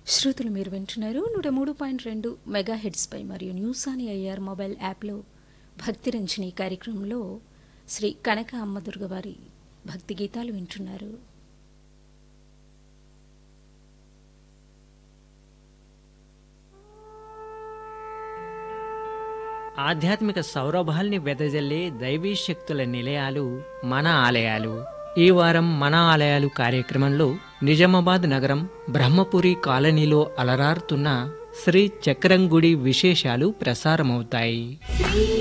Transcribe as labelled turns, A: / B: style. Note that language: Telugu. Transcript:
A: శ్రోతలు మీరు వింటున్నారు నూట మూడు పాయింట్ రెండు మెగా హెడ్స్పై మరియు న్యూస్ అని ఐఆర్ మొబైల్ యాప్లో భక్తి రంజని కార్యక్రమంలో శ్రీ కనక అమ్మదుర్గ వారి భక్తి గీతాలు వింటున్నారు
B: ఆధ్యాత్మిక సౌరభాల్ని వెదజల్లే దైవీ శక్తుల నిలయాలు మన ఆలయాలు ఈ వారం మన ఆలయాలు కార్యక్రమంలో నిజామాబాద్ నగరం బ్రహ్మపురి కాలనీలో అలరారుతున్న శ్రీ చక్రంగుడి విశేషాలు ప్రసారమవుతాయి
C: శ్రీ